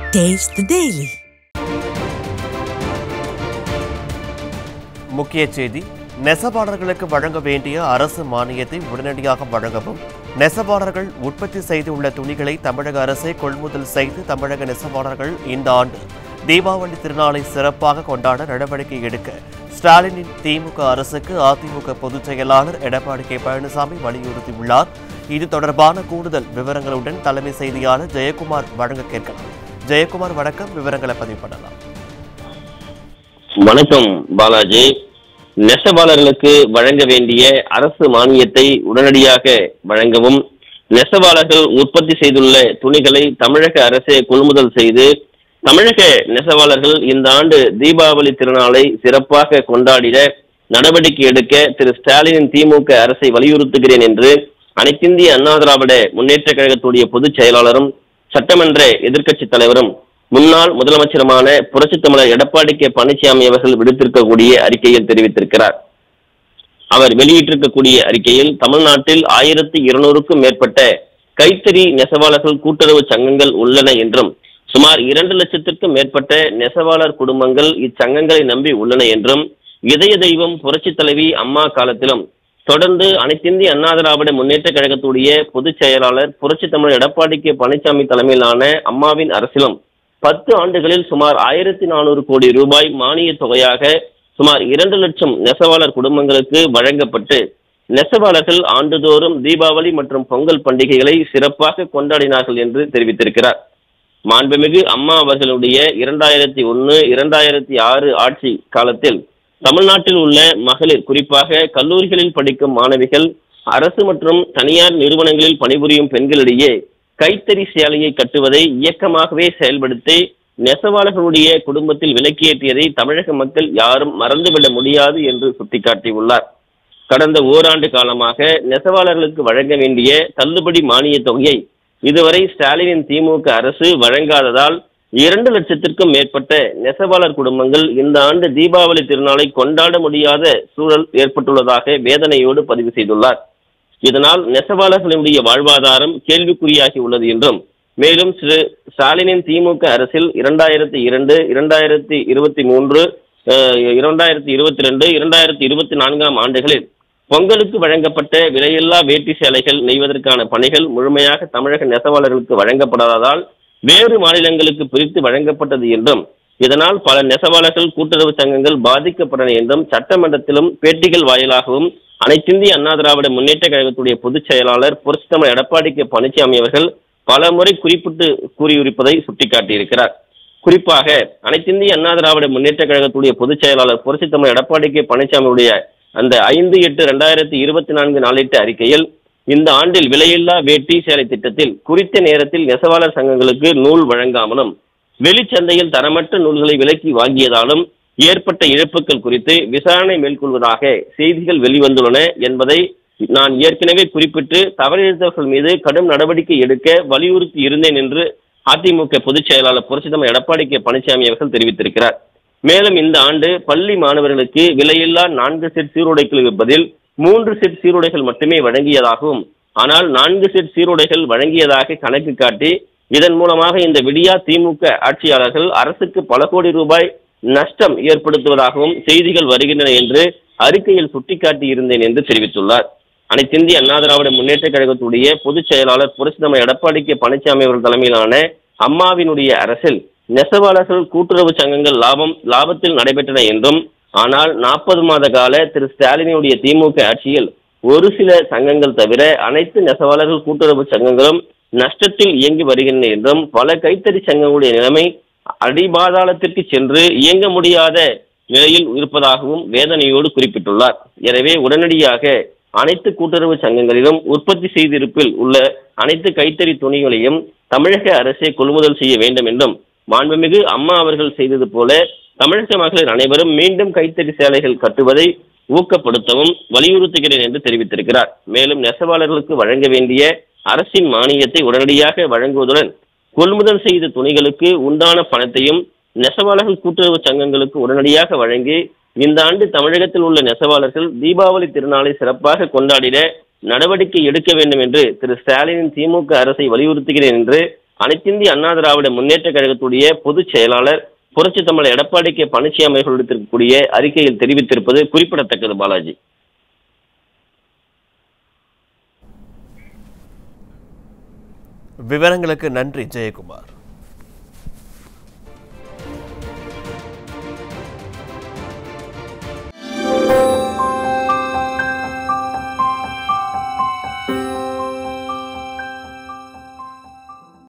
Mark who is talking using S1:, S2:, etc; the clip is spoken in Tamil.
S1: Taste the Daily.
S2: முக்கிய செய்தி நெசவாளர்களுக்கு வழங்க வேண்டிய அரசு மானியத்தை உடனடியாக வழங்கவும் நெசவாளர்கள் உற்பத்தி செய்துள்ள துணிகளை தமிழக அரசே கொள்முதல் செய்து தமிழக நெசவாளர்கள் இந்த ஆண்டு தீபாவளி திருநாளை சிறப்பாக கொண்டாட நடவடிக்கை எடுக்க ஸ்டாலினின் திமுக அரசுக்கு அதிமுக பொதுச் செயலாளர் எடப்பாடி கே பழனிசாமி வலியுறுத்தியுள்ளார் இது தொடர்பான கூடுதல் விவரங்களுடன் தலைமை செய்தியாளர் ஜெயக்குமார் வழங்க கேட்கலாம் ஜெயக்குமார் வணக்கம் விவரங்களை பதிவு பண்ணலாம்
S3: வணக்கம் பாலாஜி நெசவாளர்களுக்கு வழங்க வேண்டிய அரசு மானியத்தை உடனடியாக வழங்கவும் நெசவாளர்கள் உற்பத்தி செய்துள்ள துணிகளை தமிழக அரசே கொள்முதல் செய்து தமிழக நெசவாளர்கள் இந்த ஆண்டு தீபாவளி திருநாளை சிறப்பாக கொண்டாடிட நடவடிக்கை எடுக்க திரு ஸ்டாலினின் திமுக அரசை வலியுறுத்துகிறேன் என்று அனைத்திந்திய அண்ணா திராவிட முன்னேற்ற கழகத்துடைய பொதுச் செயலாளரும் சட்டமன்ற எதிர்க்கட்சித் தலைவரும் முன்னாள் முதலமைச்சருமான புரட்சித் தமிழர் எடப்பாடி கே பழனிசாமி அவர்கள் விடுத்திருக்கக்கூடிய அறிக்கையில் தெரிவித்திருக்கிறார் அவர் வெளியிட்டிருக்கக்கூடிய அறிக்கையில் தமிழ்நாட்டில் ஆயிரத்தி இருநூறுக்கும் மேற்பட்ட கைத்தறி நெசவாளர்கள் கூட்டுறவு சங்கங்கள் உள்ளன என்றும் சுமார் இரண்டு லட்சத்திற்கும் மேற்பட்ட நெசவாளர் குடும்பங்கள் இச்சங்கங்களை நம்பி உள்ளன என்றும் இதய தெய்வம் புரட்சித் தலைவி அம்மா காலத்திலும் தொடர்ந்து அனைத்திந்திய அண்ணா திராவிட முன்னேற்ற கழகத்துடைய பொதுச் செயலாளர் புரட்சித் தமிழர் எடப்பாடி கே பழனிசாமி தலைமையிலான அம்மாவின் அரசிலும் பத்து ஆண்டுகளில் சுமார் ஆயிரத்தி நானூறு கோடி ரூபாய் மானிய தொகையாக சுமார் இரண்டு லட்சம் நெசவாளர் குடும்பங்களுக்கு வழங்கப்பட்டு நெசவாளர்கள் ஆண்டுதோறும் தீபாவளி மற்றும் பொங்கல் பண்டிகைகளை சிறப்பாக கொண்டாடினார்கள் என்று தெரிவித்திருக்கிறார் மாண்புமிகு அம்மா அவர்களுடைய இரண்டாயிரத்தி ஒன்று இரண்டாயிரத்தி ஆறு ஆட்சி காலத்தில் தமிழ்நாட்டில் உள்ள மகளிர் குறிப்பாக கல்லூரிகளில் படிக்கும் மாணவிகள் அரசு மற்றும் தனியார் நிறுவனங்களில் பணிபுரியும் பெண்களிடையே கைத்தறி சேலையை கட்டுவதை இயக்கமாகவே செயல்படுத்தி நெசவாளர்களுடைய குடும்பத்தில் விலக்கியேற்றியதை தமிழக மக்கள் யாரும் மறந்துவிட முடியாது என்று சுட்டிக்காட்டியுள்ளார் கடந்த ஓராண்டு காலமாக நெசவாளர்களுக்கு வழங்க வேண்டிய தள்ளுபடி மானிய தொகையை இதுவரை ஸ்டாலினின் திமுக அரசு வழங்காததால் இரண்டு லட்சத்திற்கும் மேற்பட்ட நெசவாளர் குடும்பங்கள் இந்த ஆண்டு தீபாவளி திருநாளை கொண்டாட முடியாத சூழல் ஏற்பட்டுள்ளதாக வேதனையோடு பதிவு செய்துள்ளார் இதனால் நெசவாளர்களுடைய வாழ்வாதாரம் கேள்விக்குறியாகி உள்ளது என்றும் மேலும் திரு ஸ்டாலினின் திமுக அரசில் இரண்டாயிரத்தி இரண்டு இரண்டாயிரத்தி இருபத்தி மூன்று இரண்டாயிரத்தி இருபத்தி ரெண்டு இரண்டாயிரத்தி இருபத்தி நான்காம் ஆண்டுகளில் பொங்கலுக்கு வழங்கப்பட்ட விலையில்லா வேட்டி சேலைகள் நெய்வதற்கான பணிகள் முழுமையாக தமிழக நெசவாளர்களுக்கு வழங்கப்படாததால் வேறு மாநிலங்களுக்கு பிரித்து வழங்கப்பட்டது என்றும் இதனால் பல நெசவாளர்கள் கூட்டுறவு சங்கங்கள் பாதிக்கப்பட்டன என்றும் சட்டமன்றத்திலும் பேட்டிகள் வாயிலாகவும் அனைத்திந்திய அண்ணா திராவிட முன்னேற்ற கழகத்துடைய பொதுச் செயலாளர் புரட்சித்தமிழ் எடப்பாடி கே பழனிசாமி அவர்கள் பல முறை குறிப்பிட்டு கூறியிருப்பதை சுட்டிக்காட்டியிருக்கிறார் குறிப்பாக அனைத்திந்திய அண்ணா திராவிட முன்னேற்ற கழகத்துடைய பொதுச் செயலாளர் புரட்சித்தமிழ் எடப்பாடி கே பழனிசாமியுடைய அந்த ஐந்து எட்டு ரெண்டாயிரத்தி இருபத்தி நான்கு நாளிட்ட அறிக்கையில் இந்த ஆண்டில் விலையில்லா வேட்டி சேலை திட்டத்தில் குறித்த நேரத்தில் நெசவாளர் சங்கங்களுக்கு நூல் வழங்காமலும் வெளிச்சந்தையில் தரமற்ற நூல்களை விலக்கி வாங்கியதாலும் ஏற்பட்ட இழப்புகள் குறித்து விசாரணை மேற்கொள்வதாக செய்திகள் வெளிவந்துள்ளன என்பதை நான் ஏற்கனவே குறிப்பிட்டு தவறிழைத்தவர்கள் மீது கடும் நடவடிக்கை எடுக்க வலியுறுத்தி இருந்தேன் என்று அதிமுக பொதுச் செயலாளர் புரட்சிதமர் எடப்பாடி கே பழனிசாமி அவர்கள் தெரிவித்திருக்கிறார் மேலும் இந்த ஆண்டு பள்ளி மாணவர்களுக்கு விலையில்லா நான்கு செட் சீருடைகள் பதில் மூன்று செட் சீருடைகள் மட்டுமே வழங்கியதாகவும் ஆனால் நான்கு செட் சீருடைகள் வழங்கியதாக கணக்கு காட்டி இதன் மூலமாக இந்த விடியா திமுக ஆட்சியாளர்கள் அரசுக்கு பல கோடி ரூபாய் நஷ்டம் ஏற்படுத்துவதாகவும் செய்திகள் வருகின்றன என்று அறிக்கையில் சுட்டிக்காட்டி இருந்தேன் என்று தெரிவித்துள்ளார் அனைத்திந்திய அண்ணா திராவிட முன்னேற்ற கழகத்துடைய பொதுச் செயலாளர் புரட்சிதம எடப்பாடி கே பழனிசாமி அவர்கள் தலைமையிலான அம்மாவினுடைய அரசில் நெசவாளர்கள் கூட்டுறவு சங்கங்கள் லாபம் லாபத்தில் நடைபெற்றன என்றும் ஆனால் நாற்பது மாத கால திரு ஸ்டாலினுடைய திமுக ஆட்சியில் ஒரு சில சங்கங்கள் தவிர அனைத்து நெசவாளர்கள் கூட்டுறவு சங்கங்களும் நஷ்டத்தில் இயங்கி வருகின்றன என்றும் பல கைத்தறி சங்கங்களுடைய நிலைமை அடிபாதாளத்திற்கு சென்று இயங்க முடியாத நிலையில் இருப்பதாகவும் வேதனையோடு குறிப்பிட்டுள்ளார் எனவே உடனடியாக அனைத்து கூட்டுறவு சங்கங்களிலும் உற்பத்தி செய்திருப்பில் உள்ள அனைத்து கைத்தறி துணிகளையும் தமிழக அரசே கொள்முதல் செய்ய வேண்டும் என்றும் மாண்புமிகு அம்மா அவர்கள் செய்தது போல தமிழக மகளிர் அனைவரும் மீண்டும் கைத்தறி சேலைகள் கட்டுவதை ஊக்கப்படுத்தவும் வலியுறுத்துகிறேன் என்று தெரிவித்திருக்கிறார் மேலும் நெசவாளர்களுக்கு வழங்க வேண்டிய அரசின் மானியத்தை உடனடியாக வழங்குவதுடன் கொள்முதல் செய்த துணிகளுக்கு உண்டான பணத்தையும் நெசவாளர்கள் கூட்டுறவு சங்கங்களுக்கு உடனடியாக வழங்கி இந்த ஆண்டு தமிழகத்தில் உள்ள நெசவாளர்கள் தீபாவளி திருநாளை சிறப்பாக கொண்டாடிட நடவடிக்கை எடுக்க வேண்டும் என்று திரு ஸ்டாலினின் திமுக அரசை வலியுறுத்துகிறேன் என்று அனைத்திந்திய அண்ணா திராவிட முன்னேற்ற கழகத்துடைய பொதுச் செயலாளர் புரட்சி தமிழர் எடப்பாடி கே பழனிசாமி அவர்களிடத்திற்கக்கூடிய அறிக்கையில் தெரிவித்திருப்பது குறிப்பிடத்தக்கது பாலாஜி
S2: விவரங்களுக்கு நன்றி ஜெயக்குமார்